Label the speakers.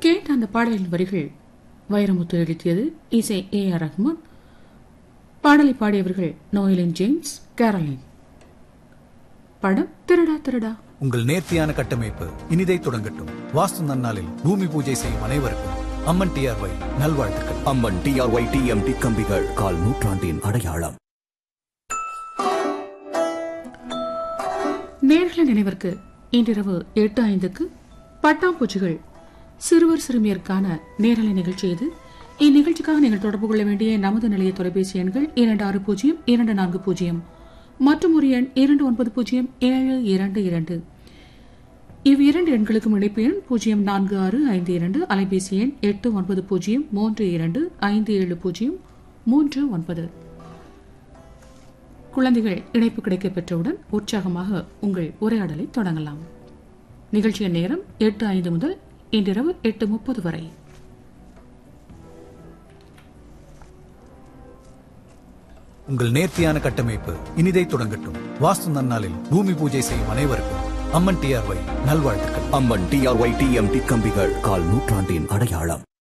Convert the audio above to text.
Speaker 1: கேட்ட அந்த பாடலின் வரிகள் வைரமுத்து எழுதியது இசை ஏ ஆர் ரஹ்மான் பாடலை பாடியவர்கள் நோயலின் ஜேம்ஸ் கேரலின் படம் திருடா திருடா
Speaker 2: உங்கள் நேர்த்தியான கட்டமைப்பு இனிதை தொடங்கட்டும் வாஸ்து நன்னாளில் பூமி பூஜை செய்யும் அனைவருக்கும் அம்மன் டிஆர்ஒய் நல்வாழ்த்துக்கள்
Speaker 3: அம்மன் டிஆர்ஒய் டிஎம்டி கம்பிகள் கால் நூற்றாண்டின் அடையாளம்
Speaker 1: நேர்களை நினைவிற்கு இன்றிரவு எட்டு ஐந்துக்கு பட்டாம்பூச்சிகள் சிறுவர் சிறுமியருக்கான நேரலை நிகழ்ச்சி இது இந்நிகழ்ச்சிக்காக நீங்கள் தொடர்பு கொள்ள வேண்டிய நமது நிலைய தொலைபேசி எண்கள் இரண்டு ஆறு பூஜ்ஜியம் இரண்டு நான்கு பூஜ்ஜியம் மற்றும் ஒரு எண் இரண்டு ஒன்பது பூஜ்ஜியம் ஏழு இரண்டு இரண்டு இவ் இரண்டு எண்களுக்கும் இணைப்பு எண் பூஜ்ஜியம் நான்கு ஆறு ஐந்து இரண்டு அலைபேசி எண் எட்டு ஒன்பது பூஜ்ஜியம் மூன்று இரண்டு ஐந்து ஏழு பூஜ்ஜியம் மூன்று ஒன்பது குழந்தைகள் இணைப்பு கிடைக்கப் பெற்றவுடன் உற்சாகமாக உங்கள் உரையாடலை தொடங்கலாம் நிகழ்ச்சியின் நேரம் எட்டு ஐந்து முதல் இன்றிரவு எட்டு முப்பது வரை
Speaker 2: உங்கள் நேர்த்தியான கட்டமைப்பு இனிதை தொடங்கட்டும் வாஸ்து நன்னாளில் பூமி பூஜை செய்யும் அனைவருக்கும் அம்மன் டிஆர்ஒய் நல்வாழ்த்துக்கள்
Speaker 3: அம்மன் டிஆர்ஒய் டிஎம்டி கம்பிகள் கால் நூற்றாண்டின் அடையாளம்